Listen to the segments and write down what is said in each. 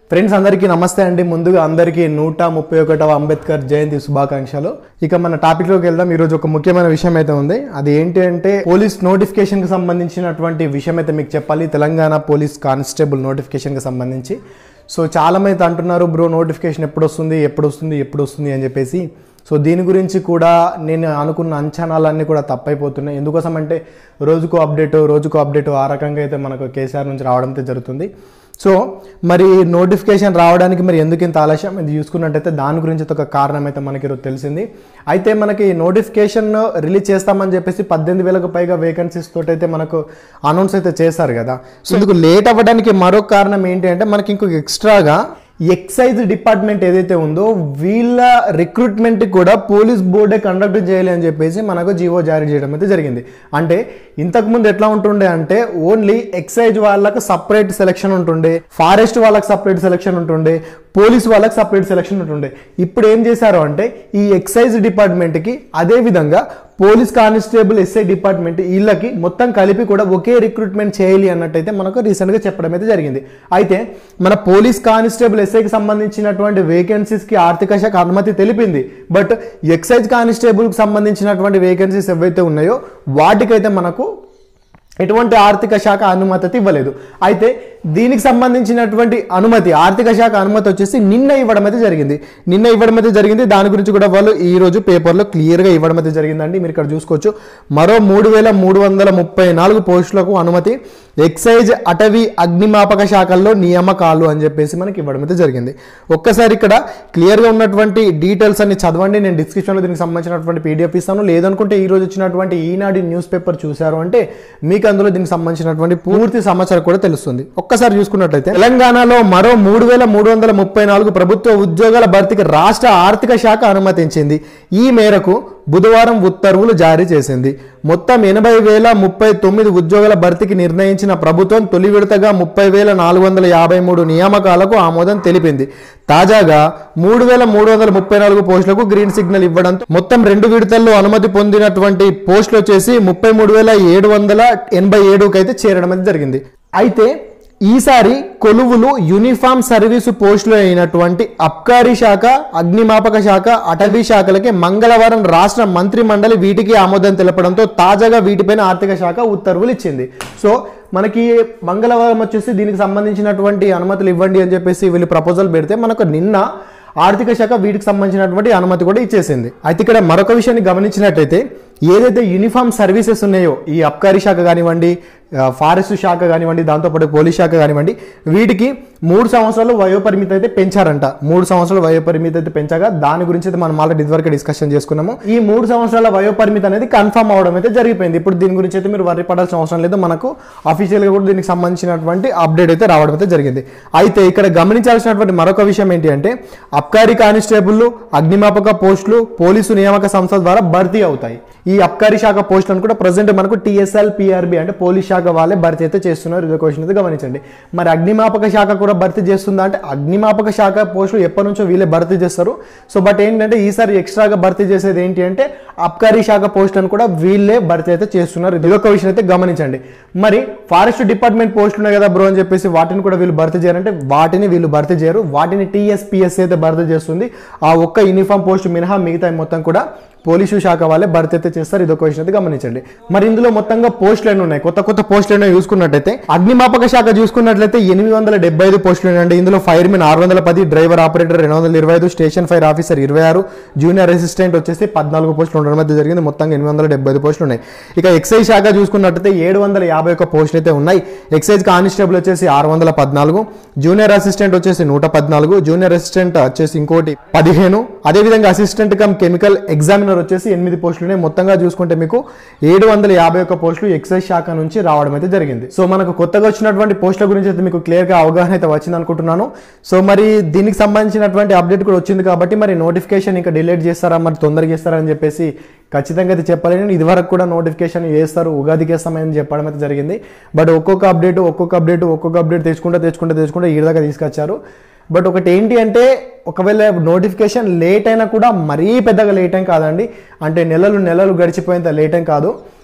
friends అందరికీ నమస్తే అండి ముందుగా అందరికీ నూట ముప్పై ఒకటవ అంబేద్కర్ జయంతి శుభాకాంక్షలు ఇక మన టాపిక్ లోకి వెళ్దాం ఈరోజు ఒక ముఖ్యమైన విషయం అయితే ఉంది అది ఏంటి అంటే పోలీస్ నోటిఫికేషన్ కి సంబంధించినటువంటి విషయం అయితే మీకు చెప్పాలి తెలంగాణ పోలీస్ కానిస్టేబుల్ నోటిఫికేషన్ కి సంబంధించి సో చాలా మంది అంటున్నారు బ్రో నోటిఫికేషన్ ఎప్పుడు వస్తుంది ఎప్పుడు వస్తుంది ఎప్పుడు వస్తుంది అని చెప్పేసి సో దీని గురించి కూడా నేను అనుకున్న అంచనాలన్నీ కూడా తప్పైపోతున్నాయి ఎందుకోసం అంటే రోజుకో అప్డేట్ రోజుకో అప్డేట్ ఆ రకంగా అయితే మనకు కేసీఆర్ నుంచి రావడంతో జరుగుతుంది సో మరి నోటిఫికేషన్ రావడానికి మరి ఎందుకు ఇంత ఆలస్యం ఇది చూసుకున్నట్టయితే దాని గురించి అయితే ఒక కారణం అయితే మనకి ఈరోజు తెలిసింది అయితే మనకి నోటిఫికేషన్ రిలీజ్ చేస్తామని చెప్పేసి పద్దెనిమిది వేలకు పైగా వేకెన్సీస్ తోటి అయితే మనకు అనౌన్స్ అయితే చేశారు కదా సో ఇందుకు లేట్ అవ్వడానికి మరో కారణం ఏంటి అంటే మనకి ఇంకొక ఎక్స్ట్రాగా ఎక్సైజ్ డిపార్ట్మెంట్ ఏదైతే ఉందో వీళ్ళ రిక్రూట్మెంట్ కూడా పోలీస్ బోర్డే కండక్ట్ చేయాలి అని చెప్పేసి మనకు జీవో జారీ చేయడం అయితే జరిగింది అంటే ఇంతకుముందు ఎట్లా ఉంటుండే అంటే ఓన్లీ ఎక్సైజ్ వాళ్ళకి సపరేట్ సెలక్షన్ ఉంటుండే ఫారెస్ట్ వాళ్ళకి సపరేట్ సెలక్షన్ ఉంటుండే పోలీస్ వాళ్ళకి సపరేట్ సెలక్షన్ ఉంటుండే ఇప్పుడు ఏం చేశారు అంటే ఈ ఎక్సైజ్ డిపార్ట్మెంట్కి అదే విధంగా పోలీస్ కానిస్టేబుల్ ఎస్ఐ డిపార్ట్మెంట్ వీళ్ళకి మొత్తం కలిపి కూడా ఒకే రిక్రూట్మెంట్ చేయాలి అన్నట్టయితే మనకు రీసెంట్గా చెప్పడం అయితే జరిగింది అయితే మన పోలీస్ కానిస్టేబుల్ ఎస్ఐకి సంబంధించినటువంటి వేకెన్సీస్కి ఆర్థిక శాఖ అనుమతి తెలిపింది బట్ ఎక్సైజ్ కానిస్టేబుల్కి సంబంధించినటువంటి వేకెన్సీస్ ఏవైతే ఉన్నాయో వాటికైతే మనకు ఎటువంటి ఆర్థిక శాఖ అనుమతి అయితే ఇవ్వలేదు అయితే దీనికి సంబంధించినటువంటి అనుమతి ఆర్థిక శాఖ అనుమతి వచ్చేసి నిన్న ఇవ్వడం అయితే జరిగింది నిన్న ఇవ్వడం అయితే జరిగింది దాని గురించి కూడా వాళ్ళు ఈ రోజు పేపర్లో క్లియర్గా ఇవ్వడం అయితే జరిగిందండి మీరు ఇక్కడ చూసుకోవచ్చు మరో మూడు వేల మూడు వందల ముప్పై నాలుగు పోస్టులకు అనుమతి ఎక్సైజ్ అటవీ అగ్నిమాపక శాఖల్లో నియామకాలు అని చెప్పేసి మనకి ఇవ్వడం అయితే జరిగింది ఒక్కసారి ఇక్కడ క్లియర్గా ఉన్నటువంటి డీటెయిల్స్ అన్ని చదవండి నేను డిస్క్రిప్షన్లో దీనికి సంబంధించినటువంటి పీడిఎఫ్ ఇస్తాను లేదనుకుంటే ఈ రోజు వచ్చినటువంటి ఈనాడు న్యూస్ పేపర్ చూశారు అంటే మీకు అందులో దీనికి సంబంధించినటువంటి పూర్తి సమాచారం కూడా తెలుస్తుంది ఒక్కసారి చూసుకున్నట్లయితే తెలంగాణలో మరో మూడు వేల మూడు వందల ముప్పై నాలుగు ప్రభుత్వ ఉద్యోగాల భర్తీకి రాష్ట్ర ఆర్థిక శాఖ అనుమతించింది ఈ మేరకు బుధవారం ఉత్తర్వులు జారీ చేసింది మొత్తం ఎనభై వేల ముప్పై తొమ్మిది ఉద్యోగాల భర్తీకి నిర్ణయించిన ప్రభుత్వం తొలి విడతగా ముప్పై వేల నాలుగు వందల యాభై మూడు నియామకాలకు ఆమోదం తెలిపింది తాజాగా మూడు వేల మూడు వందల ముప్పై నాలుగు పోస్టులకు గ్రీన్ సిగ్నల్ ఇవ్వడంతో మొత్తం రెండు విడతల్లో అనుమతి పొందినటువంటి పోస్టులు వచ్చేసి ముప్పై మూడు వేల ఏడు వందల ఎనభై ఏడుకి అయితే చేరడం అయితే జరిగింది అయితే ఈసారి కొలువులు యూనిఫామ్ సర్వీసు పోస్టులు అయినటువంటి అబ్కారీ శాఖ అగ్నిమాపక శాఖ అటవీ శాఖలకి మంగళవారం రాష్ట్ర మంత్రి మండలి వీటికి ఆమోదం తెలపడంతో తాజాగా వీటిపైన ఆర్థిక శాఖ ఉత్తర్వులు ఇచ్చింది సో మనకి మంగళవారం వచ్చేసి దీనికి సంబంధించినటువంటి అనుమతులు ఇవ్వండి అని చెప్పేసి వీళ్ళు ప్రపోజల్ పెడితే మనకు నిన్న ఆర్థిక శాఖ వీటికి సంబంధించినటువంటి అనుమతి కూడా ఇచ్చేసింది అయితే ఇక్కడ మరొక విషయాన్ని గమనించినట్టయితే ఏదైతే యూనిఫామ్ సర్వీసెస్ ఉన్నాయో ఈ అబ్కారీ శాఖ కానివ్వండి ఆ, ఫారెస్ట్ శాఖ కానివ్వండి దాంతోపాటు పోలీస్ శాఖ కానివ్వండి వీటికి మూడు సంవత్సరాలు వయోపరిమితి అయితే పెంచారంట మూడు సంవత్సరాల వయోపరిమితి అయితే పెంచాగా దాని గురించి అయితే మనం ఆల్రెడీ ఇదివరకు డిస్కషన్ చేసుకున్నాము ఈ మూడు సంవత్సరాల వయోపరిమితి అనేది కన్ఫర్మ్ అవడం అయితే జరిగిపోయింది ఇప్పుడు దీని గురించి అయితే మీరు వర్రీ పడాల్సిన అవసరం లేదు మనకు అఫీషియల్గా కూడా దీనికి సంబంధించినటువంటి అప్డేట్ అయితే రావడం అయితే జరిగింది అయితే ఇక్కడ గమనించాల్సినటువంటి మరొక విషయం ఏంటి అంటే అబ్కారీ కానిస్టేబుల్ అగ్నిమాపక పోస్టులు పోలీసు నియామక సంస్థ ద్వారా భర్తీ అవుతాయి ఈ అబ్కారీ శాఖ పోస్టులను కూడా ప్రజెంట్ మనకు టీఎస్ఎల్ పిఆర్బి అంటే పోలీస్ శాఖ వాళ్ళే భర్తీ అయితే చేస్తున్నారు ఇది క్వశ్చన్ అయితే గమనించండి మరి అగ్నిమాపక శాఖ కూడా భర్తీ చేస్తుందా అంటే అగ్నిమాపక శాఖ పోస్టులు ఎప్పటి నుంచో వీళ్ళే భర్తీ చేస్తారు సో బట్ ఏంటంటే ఈసారి ఎక్స్ట్రాగా భర్తీ చేసేది ఏంటి అంటే అబ్కారీ శాఖ పోస్టులను కూడా వీళ్ళే భర్తీ అయితే చేస్తున్నారు ఇది ఒక విషయం అయితే గమనించండి మరి ఫారెస్ట్ డిపార్ట్మెంట్ పోస్టులు ఉన్నాయి కదా బ్రో అని చెప్పేసి వాటిని కూడా వీళ్ళు భర్తీ చేయాలంటే వాటిని వీళ్ళు భర్తీ చేయరు వాటిని టీఎస్పిఎస్ అయితే భర్తీ చేస్తుంది ఆ ఒక్క యూనిఫామ్ పోస్ట్ మినహా మిగతా మొత్తం కూడా పోలీసు శాఖ వాళ్ళే భర్తీ అయితే చేస్తారు ఇదొక విషయం అయితే గమనించండి మరి ఇందులో మొత్తంగా పోస్టులు ఎన్ని ఉన్నాయి కొత్త కొత్త పోస్టులు ఎన్నో చూసుకున్నట్టయితే అగ్నిమాపక శాఖ చూసుకున్నట్లయితే ఎనిమిది వందల డెబ్బై ఐదు పోస్టులు ఉన్నాయండి ఇందులో ఫైర్మెన్ ఆరు వందల పది డ్రైవర్ ఆపరేటర్ రెండు వందల ఇరవై ఐదు స్టేషన్ ఫైర్ ఆఫీసర్ ఇరవై ఆరు జూనియర్ అసిస్టెంట్ వచ్చేసి పద్నాలుగు పోస్టులు ఉండడం అయితే జరిగింది మొత్తంగా ఎనిమిది వందల డెబ్బై ఐదు పోస్టులు ఉన్నాయి ఇక ఎక్సైజ్ శాఖ చూసుకున్నట్టయితే ఏడు వందల యాభై ఒక్క పోస్టులు అయితే ఉన్నాయి ఎక్సైజ్ కానిస్టేబుల్ వచ్చేసి ఆరు వందల పద్నాలుగు జూనియర్ అసిస్టెంట్ వచ్చేసి నూట పద్నాలుగు జూనియర్ అసిస్టెంట్ వచ్చేసి ఇంకోటి పదిహేను అదేవిధంగా అసిస్టెంట్ కమ్ కెమికల్ ఎగ్జామినర్ వచ్చేసి ఎనిమిది పోస్టులు ఉన్నాయి మొత్తంగా చూసుకుంటే మీకు ఏడు వందల యాభై ఒక్క పోస్టులు ఎక్సైజ్ శాఖ నుంచి రావడం అయితే జరిగింది సో మనకు కొత్తగా వచ్చినటువంటి పోస్టుల గురించి అయితే మీకు క్లియర్ గా అవగాహన అయితే వచ్చింది అనుకుంటున్నాను సో మరి దీనికి సంబంధించినటువంటి అప్డేట్ కూడా వచ్చింది కాబట్టి మరి నోటిఫికేషన్ ఇంకా డిలీట్ చేస్తారా మరి తొందరగా చేస్తారా అని చెప్పేసి ఖచ్చితంగా అయితే చెప్పలేను ఇది వరకు కూడా నోటిఫికేషన్ చేస్తారు ఉగాదికి వేస్తామని చెప్పడం అయితే జరిగింది బట్ ఒక్కొక్క అప్డేట్ ఒక్కొక్క అప్డేట్ ఒక్కొక్క అప్డేట్ తెచ్చుకుంటే తెచ్చుకుంటే తెచ్చుకుంటే ఈ దాకా తీసుకొచ్చారు బట్ ఒకటి ఏంటి అంటే ఒకవేళ నోటిఫికేషన్ లేట్ అయినా కూడా మరీ పెద్దగా లేట్ ఏం కాదండి అంటే నెలలు నెలలు గడిచిపోయేంత లేట్ ఏం కాదు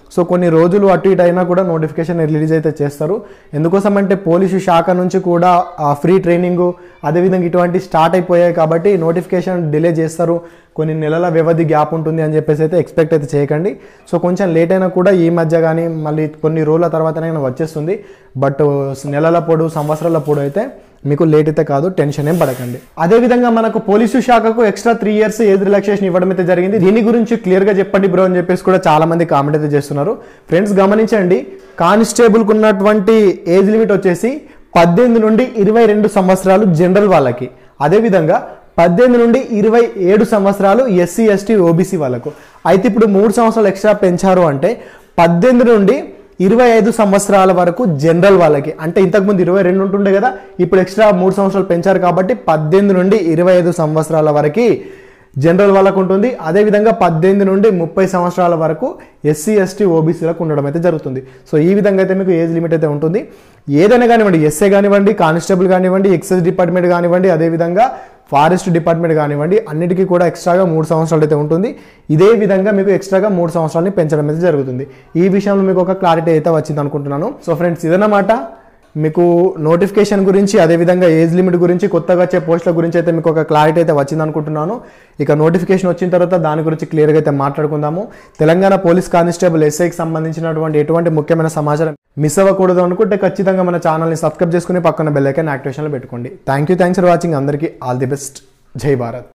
సో కొన్ని రోజులు అటు ఇటు అయినా కూడా నోటిఫికేషన్ రిలీజ్ అయితే చేస్తారు ఎందుకోసం అంటే పోలీసు శాఖ నుంచి కూడా ఫ్రీ ట్రైనింగ్ అదేవిధంగా ఇటువంటి స్టార్ట్ అయిపోయాయి కాబట్టి నోటిఫికేషన్ డిలే చేస్తారు కొన్ని నెలల వ్యవధి గ్యాప్ ఉంటుంది అని చెప్పేసి అయితే ఎక్స్పెక్ట్ అయితే చేయకండి సో కొంచెం లేట్ అయినా కూడా ఈ మధ్య కానీ మళ్ళీ కొన్ని రోజుల తర్వాతనైనా వచ్చేస్తుంది బట్ నెలల పొడు సంవత్సరాల పొడు అయితే మీకు లేట్ అయితే కాదు టెన్షన్ ఏం పడకండి అదేవిధంగా మనకు పోలీసు శాఖకు extra three years age relaxation ఇవ్వడం అయితే జరిగింది దీని గురించి క్లియర్గా చెప్పండి బ్రో అని చెప్పేసి కూడా చాలా మంది కామెంట్ అయితే చేస్తున్నారు ఫ్రెండ్స్ గమనించండి కానిస్టేబుల్కి ఉన్నటువంటి ఏజ్ లిమిట్ వచ్చేసి పద్దెనిమిది నుండి ఇరవై రెండు సంవత్సరాలు జనరల్ వాళ్ళకి అదేవిధంగా పద్దెనిమిది నుండి ఇరవై ఏడు సంవత్సరాలు ఎస్సీ ఎస్టీ ఓబీసీ వాళ్ళకు అయితే ఇప్పుడు మూడు సంవత్సరాలు ఎక్స్ట్రా పెంచారు అంటే పద్దెనిమిది నుండి ఇరవై ఐదు సంవత్సరాల వరకు జనరల్ వాళ్ళకి అంటే ఇంతకుముందు ఇరవై రెండు ఉంటుండే కదా ఇప్పుడు ఎక్స్ట్రా మూడు సంవత్సరాలు పెంచారు కాబట్టి పద్దెనిమిది నుండి ఇరవై ఐదు సంవత్సరాల వరకు జనరల్ వాళ్ళకు ఉంటుంది అదేవిధంగా పద్దెనిమిది నుండి ముప్పై సంవత్సరాల వరకు ఎస్సీ ఎస్టీ ఓబీసీలకు ఉండడం అయితే జరుగుతుంది సో ఈ విధంగా అయితే మీకు ఏజ్ లిమిట్ అయితే ఉంటుంది ఏదైనా కానివ్వండి ఎస్ఏ కానివ్వండి కానిస్టేబుల్ కానివ్వండి ఎక్సైజ్ డిపార్ట్మెంట్ కానివ్వండి అదేవిధంగా ఫారెస్ట్ డిపార్ట్మెంట్ కానివ్వండి అన్నిటికీ కూడా ఎక్స్ట్రాగా మూడు సంవత్సరాలు అయితే ఉంటుంది ఇదే విధంగా మీకు ఎక్స్ట్రాగా మూడు సంవత్సరాలని పెంచడం అయితే జరుగుతుంది ఈ విషయంలో మీకు ఒక క్లారిటీ అయితే వచ్చింది అనుకుంటున్నాను సో ఫ్రెండ్స్ ఇదన్నమాట మీకు నోటిఫికేషన్ గురించి అదేవిధంగా ఏజ్ లిమిట్ గురించి కొత్తగా వచ్చే పోస్టుల గురించి అయితే మీకు ఒక క్లారిటీ అయితే వచ్చింది అనుకుంటున్నాను ఇక నోటిఫికేషన్ వచ్చిన తర్వాత దాని గురించి క్లియర్గా అయితే మాట్లాడుకుందాము తెలంగాణ పోలీస్ కానిస్టేబుల్ ఎస్ఐకి సంబంధించినటువంటి ఎటువంటి ముఖ్యమైన సమాచారం మిస్ అవ్వకూడదు అనుకుంటే ఖచ్చితంగా మన ఛానల్ని సబ్స్క్రైబ్ చేసుకుని పక్కన బెల్ ఐకాన్ యాక్టివేషన్లో పెట్టుకోండి thank you thanks for watching అందరికీ ఆల్ ది బెస్ట్ జై భారత్